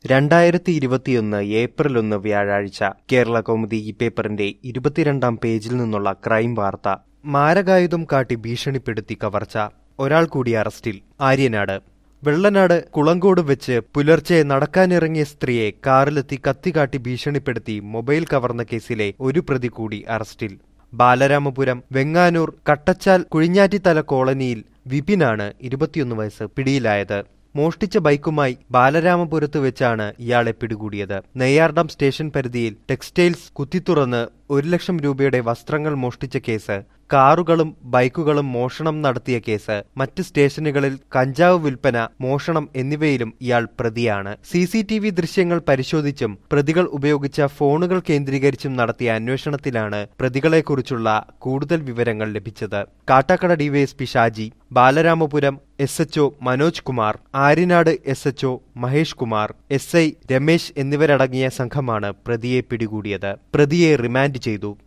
രണ്ടായിരത്തി ഇരുപത്തിയൊന്ന് ഏപ്രിൽ ഒന്ന് വ്യാഴാഴ്ച കേരള കൗമുദി ഈ പേപ്പറിന്റെ ഇരുപത്തിരണ്ടാം പേജിൽ നിന്നുള്ള ക്രൈം വാർത്ത മാരകായുധം കാട്ടി ഭീഷണിപ്പെടുത്തി കവർച്ച ഒരാൾ കൂടി അറസ്റ്റിൽ ആര്യനാട് വെള്ളനാട് കുളങ്കോട് വെച്ച് പുലർച്ചെ നടക്കാനിറങ്ങിയ സ്ത്രീയെ കാറിലെത്തി കത്തികാട്ടി ഭീഷണിപ്പെടുത്തി മൊബൈൽ കവർന്ന കേസിലെ ഒരു പ്രതി കൂടി അറസ്റ്റിൽ ബാലരാമപുരം വെങ്ങാനൂർ കട്ടച്ചാൽ കുഴിഞ്ഞാറ്റിത്തല കോളനിയിൽ വിപിനാണ് ഇരുപത്തിയൊന്ന് വയസ്സ് പിടിയിലായത് മോഷ്ടിച്ച ബൈക്കുമായി ബാലരാമപുരത്ത് വെച്ചാണ് ഇയാളെ പിടികൂടിയത് നെയ്യാർഡം സ്റ്റേഷൻ പരിധിയിൽ ടെക്സ്റ്റൈൽസ് കുത്തിത്തുറന്ന് ഒരു ലക്ഷം രൂപയുടെ വസ്ത്രങ്ങൾ മോഷ്ടിച്ച കേസ് കാറുകളും ബൈക്കുകളും മോഷണം നടത്തിയ കേസ് മറ്റ് സ്റ്റേഷനുകളിൽ കഞ്ചാവ് വിൽപ്പന മോഷണം എന്നിവയിലും ഇയാൾ പ്രതിയാണ് സി സി ടി വി ദൃശ്യങ്ങൾ പരിശോധിച്ചും പ്രതികൾ ഉപയോഗിച്ച ഫോണുകൾ കേന്ദ്രീകരിച്ചും നടത്തിയ അന്വേഷണത്തിലാണ് പ്രതികളെക്കുറിച്ചുള്ള കൂടുതൽ വിവരങ്ങൾ ലഭിച്ചത് Kattakkada DYSP Shaji Balaramapuram S HO Manoj Kumar Aryanad S HO Mahesh Kumar S I Ramesh എന്നിവരടങ്ങിയ സംഘമാണ് പ്രതിയെ പിടികൂടിയത് പ്രതിയെ റിമാൻഡ് ചെയ്തു